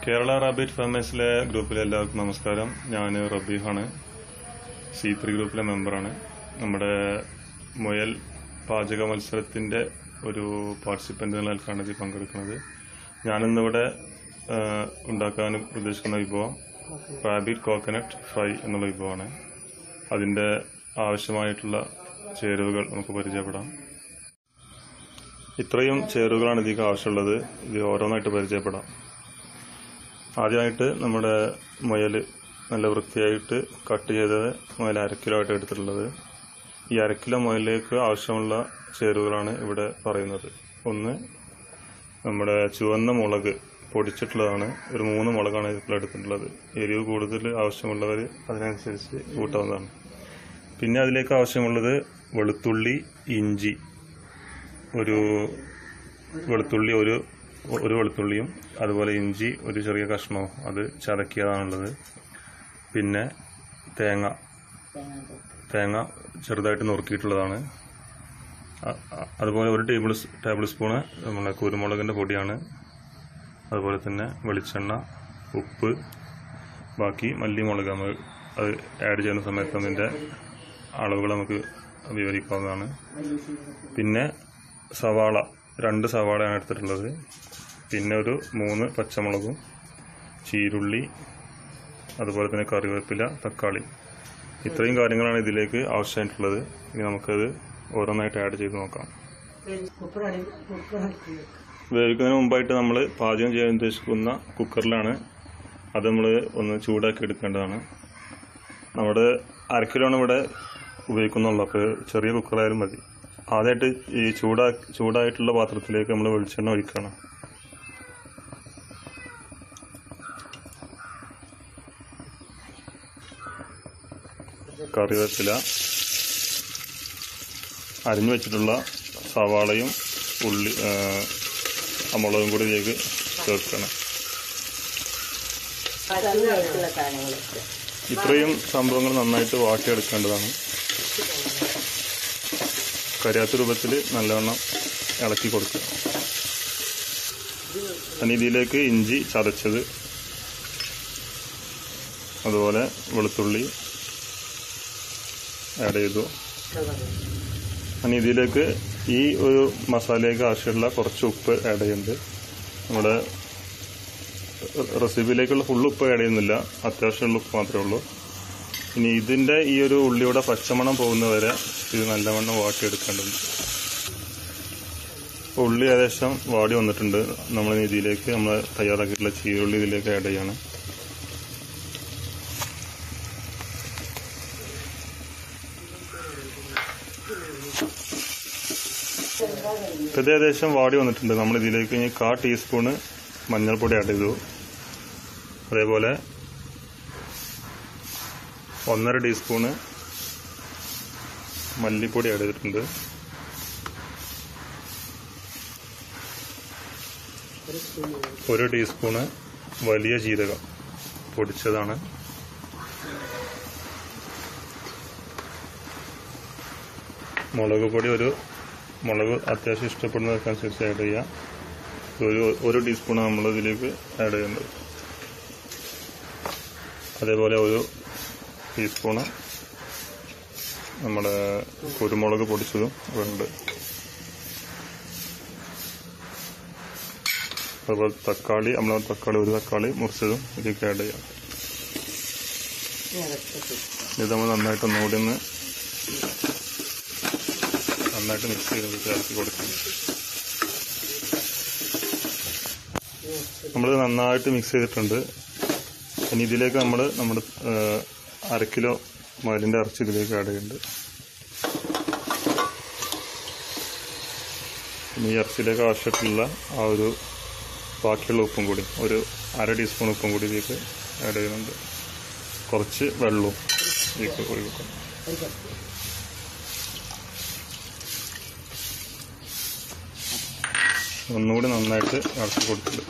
Kerala rabbit ഫാമേഴ്സിലെ ഗ്രൂപ്പിലെ എല്ലാവർക്കും നമസ്കാരം ഞാൻ റബീഹാണ് സി ത്രീ ഗ്രൂപ്പിലെ മെമ്പറാണ് നമ്മുടെ മുയൽ പാചക മത്സരത്തിന്റെ ഒരു പാർട്ടിസിപ്പന്റ് എന്ന നിലക്കാണ് ഇതിൽ പങ്കെടുക്കുന്നത് ഞാനിന്നിവിടെ ആ, ഉണ്ടാക്കാൻ ഉദ്ദേശിക്കുന്ന വിഭവം റാബിറ്റ് കോക്കനട്ട് ഫ്രൈ എന്നുള്ള വിഭവമാണ് അതിന്റെ ആവശ്യമായിട്ടുള്ള ചേരുവകൾ നമുക്ക് പരിചയപ്പെടാം ഇത്രയും ചേരുവകളാണ് ഇതിലേക്ക് ആവശ്യമുള്ളത് ഇത് ഓരോന്നായിട്ട് പരിചയപ്പെടാം ആദ്യമായിട്ട് നമ്മുടെ മുയൽ നല്ല വൃത്തിയായിട്ട് കട്ട് ചെയ്തത് മുയൽ അര കിലോ ആയിട്ട് എടുത്തിട്ടുള്ളത് ഈ അര കിലോ മുയലിലേക്ക് ആവശ്യമുള്ള ചേരുവകളാണ് ഇവിടെ പറയുന്നത് ഒന്ന് നമ്മുടെ ചുവന്ന മുളക് പൊടിച്ചിട്ടുള്ളതാണ് ഒരു മൂന്ന് മുളകാണ് ഇതിൽ എടുത്തിട്ടുള്ളത് എരിവ് കൂടുതൽ ആവശ്യമുള്ളവർ അതിനനുസരിച്ച് കൂട്ടാവുന്നതാണ് പിന്നെ അതിലേക്ക് ആവശ്യമുള്ളത് വെളുത്തുള്ളി ഇഞ്ചി ഒരു വെളുത്തുള്ളി ഒരു ഒരു വെളുത്തുള്ളിയും അതുപോലെ ഇഞ്ചി ഒരു ചെറിയ കഷ്ണവും അത് ചതക്കിയതാണുള്ളത് പിന്നെ തേങ്ങ തേങ്ങ ചെറുതായിട്ട് നുറുക്കിയിട്ടുള്ളതാണ് അ- അ- അതുപോലെ ഒരു ടേബിൾ സ് ടേബിൾ സ്പൂണ് നമ്മുടെ കുരുമുളകിൻ്റെ പൊടിയാണ് അതുപോലെ തന്നെ വെളിച്ചെണ്ണ ഉപ്പ് ബാക്കി മല്ലിമുളക് നമ്മൾ അത് ആഡ് ചെയ്യുന്ന സമയത്ത് അതിൻ്റെ അളവുകൾ നമുക്ക് വിവരിക്കാവുന്നതാണ് പിന്നെ സവാള രണ്ട് സവാളയാണ് എടുത്തിട്ടുള്ളത് പിന്നെ ഒരു മൂന്ന് പച്ചമുളകും ചീരുള്ളി അതുപോലെ തന്നെ കറിവേപ്പില തക്കാളി ഇത്രയും കാര്യങ്ങളാണ് ഇതിലേക്ക് ആവശ്യമായിട്ടുള്ളത് ഇനി നമുക്കത് ഓരോന്നായിട്ട് ആഡ് ചെയ്ത് നോക്കാം വേവിക്കുന്നതിന് മുമ്പായിട്ട് നമ്മൾ പാചകം ചെയ്യാൻ ഉദ്ദേശിക്കുന്ന കുക്കറിലാണ് അത് നമ്മൾ ഒന്ന് ചൂടാക്കി എടുക്കേണ്ടതാണ് നമ്മുടെ അര കിലോണ് ഇവിടെ ഉപയോഗിക്കുന്നുള്ളൂ അപ്പോൾ ചെറിയ കുക്കറായാലും മതി ആദ്യമായിട്ട് ഈ ചൂടാ ചൂടായിട്ടുള്ള പാത്രത്തിലേക്ക് നമ്മൾ വെളിച്ചെണ്ണ ഒഴിക്കണം കറിവേപ്പില അരിഞ്ഞു വെച്ചിട്ടുള്ള സവാളയും ഉള്ളി ആ, ആ മുളകും കൂടി ഇതിലേക്ക് ചേർക്കണം പച്ചയായിട്ടുള്ള സാധനങ്ങൾ ഇത്രയും സംഭവങ്ങൾ നന്നായിട്ട് വാട്ടിയെടുക്കേണ്ടതാണ് കരിയാത്ത രൂപത്തിൽ നല്ലവണ്ണം ഇളക്കി കൊടുക്കുക ഇനി ഇതിലേക്ക് ഇഞ്ചി ചതച്ചത് അതുപോലെ വെളുത്തുള്ളി ആഡ് ചെയ്തു ഇനി ഇതിലേക്ക് ഈ ഒരു മസാലയ്ക്ക് ആവശ്യമുള്ള കുറച്ച് ഉപ്പ് ആഡ് ചെയ്യുന്നുണ്ട് നമ്മുടെ റെസിപ്പിയിലേക്കുള്ള ഫുൾ ഉപ്പ് ആഡ് ചെയ്യുന്നില്ല അത്യാവശ്യമുള്ള ഉപ്പ് മാത്രമേ ഉള്ളൂ ഇനി ഇതിന്റെ ഈ ഒരു ഉള്ളിയുടെ പച്ചമണം പോകുന്നവരെ ഇത് നല്ലവണ്ണം വാട്ടിയെടുക്കേണ്ടതുണ്ട് ഇപ്പോൾ ഉള്ളി ഏകദേശം വാടി വന്നിട്ടുണ്ട് നമ്മൾ ഇതിലേക്ക് നമ്മൾ തയ്യാറാക്കിയിട്ടുള്ള ചീരുള്ളി ഇതിലേക്ക് ആഡ് ചെയ്യാണ് ഇപ്പൊ ഇത് ഏകദേശം വാടി വന്നിട്ടുണ്ട് നമ്മൾ ഇതിലേക്ക് ഇനി കാ ടീസ്പൂണ് മഞ്ഞൾപ്പൊടി ആഡ് ചെയ്തു അതേപോലെ ഒന്നര ടീസ്പൂണ് മല്ലിപ്പൊടി ആഡ് ചെയ്തിട്ടുണ്ട് ഒരു ടീസ്പൂണ് വലിയ ജീരകം പൊടിച്ചതാണ് മുളക് പൊടി ഒരു മുളക് അത്യാവശ്യം ഇഷ്ടപ്പെടുന്നവർക്കനുസരിച്ച് ആഡ് ചെയ്യാം ഒരു ഒരു ടീസ്പൂൺ നമ്മൾ ഇതിലേക്ക് ആഡ് ചെയ്യുന്നത് അതേപോലെ ഒരു ടീസ്പൂണ് നമ്മുടെ കുരുമുളക് പൊടിച്ചതും ഉണ്ട് അതുപോലെ തക്കാളി നമ്മൾ തക്കാളി ഒരു തക്കാളി മുറിച്ചതും ഇതിലേക്ക് ആഡ് ചെയ്യാം ഇത് നമ്മൾ നന്നായിട്ട് ഒന്നുകൂടി ഒന്ന് നന്നായിട്ട് മിക്സ് ചെയ്ത് ചേർത്ത് കൊടുക്കണം നമ്മൾ നന്നായിട്ട് മിക്സ് ചെയ്തിട്ടുണ്ട് ഇനി ഇതിലേക്ക് നമ്മൾ നമ്മുടെ ഏഹ്, അര കിലോ മുയലിന്റെ ഇറച്ചി ഇതിലേക്ക് ആഡ് ചെയ്യുന്നുണ്ട് ഇനി ഈ ഇറച്ചിയിലേക്ക് ആവശ്യമായിട്ടുള്ള ആ ഒരു ബാക്കിയുള്ള ഉപ്പും കൂടി ഒരു അര ടീസ്പൂൺ ഉപ്പും കൂടി ഇതിലേക്ക് ആഡ് ചെയ്യുന്നുണ്ട് കുറച്ച് വെള്ളവും ഇതിലേക്ക് ഒഴിവാക്കണം ഒന്നുകൂടി നന്നായിട്ട് ഇളക്കി കൊടുത്തിട്ട്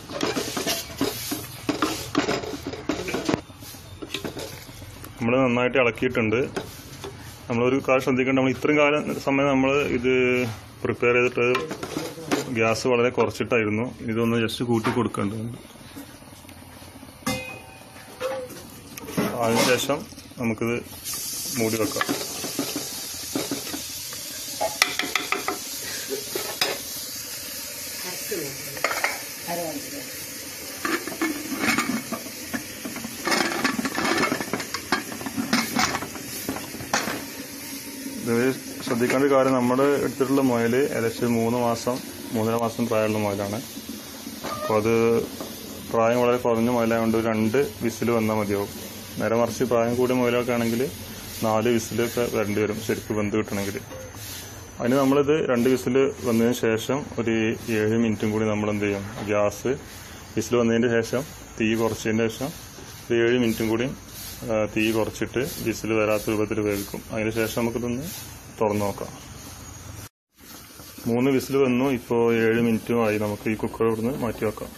നമ്മൾ നന്നായിട്ട് ഇളക്കിയിട്ടുണ്ട് നമ്മളൊരു കാര്യം ശ്രദ്ധിക്കേണ്ട നമ്മൾ ഇത്രയും കാലം സമയം നമ്മൾ ഇത് പ്രിപ്പയർ ചെയ്തിട്ട് ഗ്യാസ് വളരെ കുറച്ചിട്ടായിരുന്നു ഇതൊന്ന് ജസ്റ്റ് കൂട്ടി കൊടുക്കേണ്ടതുണ്ട് അതിനുശേഷം നമുക്കിത് മൂടി വെക്കാം അര മണിക്കൂർ ഇത് ശ്രദ്ധിക്കേണ്ട ഒരു കാര്യം നമ്മുടെ എടുത്തിട്ടുള്ള മുയൽ ഏകദേശം മൂന്ന് മാസം മൂന്നര മാസം പ്രായമുള്ള മുയലാണ് അപ്പോൾ അത് പ്രായം വളരെ കുറഞ്ഞ മുയലായതുകൊണ്ട് ഒരു രണ്ട് വിസിൽ വന്നാൽ മതിയാവും നേരെ മറിച്ച് പ്രായം കൂടിയ മുയലൊക്കെ ആണെങ്കിൽ നാല് വിസിലൊക്കെ വരേണ്ടി വരും ശരിക്കും വെന്ത് കിട്ടണമെങ്കിൽ അതിന് നമ്മളിത് രണ്ട് വിസിൽ വന്നതിന് ശേഷം ഒരു ഏഴ് മിനിറ്റും കൂടി നമ്മൾ എന്ത് ചെയ്യും ഗ്യാസ് വിസിൽ വന്നതിന് ശേഷം തീ കുറച്ചതിന് ശേഷം ഒരു ഏഴ് മിനിറ്റും കൂടി ആ, തീ കുറച്ചിട്ട് വിസിൽ വരാത്ത രൂപത്തിൽ വേവിക്കും അതിന് ശേഷം നമുക്കിതൊന്ന് തുറന്നു നോക്കാം മൂന്ന് വിസിൽ വന്നു ഇപ്പോൾ ഏഴ് മിനിറ്റും ആയി നമുക്ക് ഈ കുക്കർ ഇവിടുന്ന് മാറ്റി വെക്കാം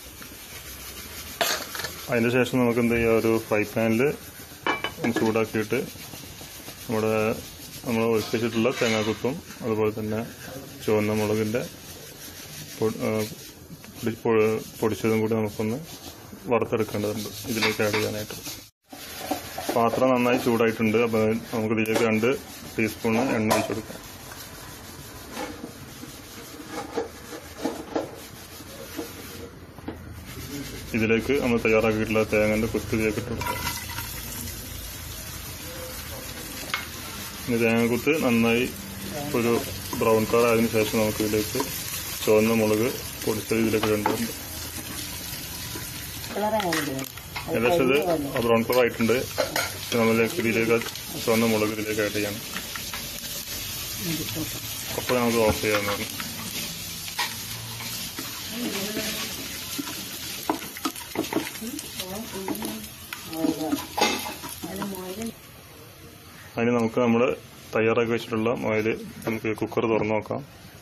അതിന് ശേഷം നമുക്ക് എന്ത് ചെയ്യാം ഒരു ഫ്രൈ പാനിൽ ചൂടാക്കിയിട്ട് നമ്മുടെ നമ്മൾ ഒഴിപ്പിച്ചിട്ടുള്ള തേങ്ങാക്കുത്തും അതുപോലെ തന്നെ ചുവന്ന മുളകിൻ്റെ പൊ- ആ, പൊടി- പൊ- പൊടിച്ചതും കൂടി നമുക്കൊന്ന് വറുത്തെടുക്കേണ്ടതുണ്ട് ഇതിലേക്ക് ആഡ് ചെയ്യാനായിട്ട് പാത്രം നന്നായി ചൂടായിട്ടുണ്ട് അപ്പോൾ നമുക്ക് ഇതിലേക്ക് രണ്ട് ടീസ്പൂണ് എണ്ണ ഒഴിച്ചു കൊടുക്കാം ഇതിലേക്ക് നമ്മൾ തയ്യാറാക്കിയിട്ടുള്ള തേങ്ങൻ്റെ കുത്ത് ഇതിലേക്ക് ഇട്ട് കൊടുക്കാം ഇനി തേങ്ങക്കുത്ത് നന്നായി ഒരു ബ്രൗൺ കളർ ആയതിനു ശേഷം നമുക്ക് ഇതിലേക്ക് ചുവന്ന മുളക് പൊടിച്ചത് ഇതിലേക്ക് ഇടേണ്ടതുണ്ട് കളറാണ് ഏകദേശം ഇത് ബ്രൗൺ കളർ ആയിട്ടുണ്ട് ഇനി നമ്മളിലേക്ക് ഇതിലേക്ക് ചുവന്ന മുളക് ഇതിലേക്ക് ആഡ് ചെയ്യണം അപ്പോൾ നമുക്ക് ഓഫ് ചെയ്യാവുന്നതാണ് അതിന് നമുക്ക് നമ്മൾ തയ്യാറാക്കി വെച്ചിട്ടുള്ള മുയൽ നമുക്ക് കുക്കർ തുറന്നു നോക്കാം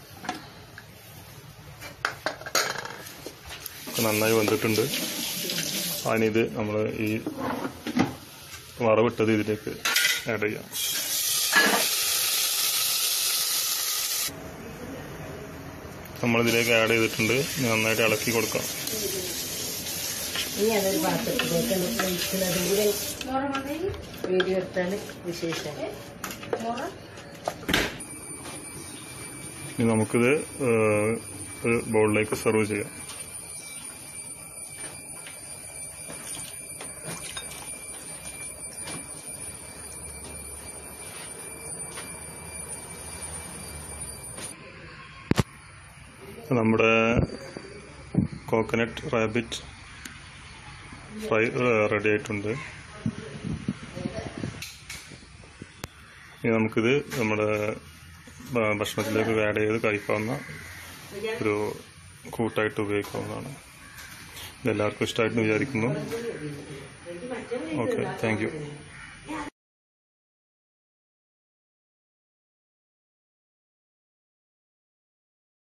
ഒക്കെ നന്നായി വെന്തിട്ടുണ്ട് അതിനിത് നമ്മൾ ഈ വറവിട്ടത് ഇതിലേക്ക് ആഡ് ചെയ്യാം നമ്മളിതിലേക്ക് ആഡ് ചെയ്തിട്ടുണ്ട് ഇനി നന്നായിട്ട് ഇളക്കി കൊടുക്കാം ഇനി അതൊരു പാത്രത്തിലേക്ക് ഒഴിക്കുന്നത് കൂടെ വീഡിയോ എടുത്താൽ വിശേഷം ഇനി നമുക്കിത് ഏഹ്, ഒരു ബൗളിലേക്ക് സെർവ് ചെയ്യാം നമ്മുടെ കോക്കനട്ട് റാബിറ്റ് ഫ്രൈ റെഡി ആയിട്ടുണ്ട് ഇനി നമുക്കിത് നമ്മുടെ ഭ- ഭക്ഷണത്തിലേക്ക് ആഡ് ചെയ്ത് കഴിക്കാവുന്ന ഒരു കൂട്ടായിട്ട് ഉപയോഗിക്കാവുന്നതാണ് ഇത് എല്ലാവർക്കും ഇഷ്ടമായിട്ട് വിചാരിക്കുന്നു ഓക്കെ താങ്ക് യു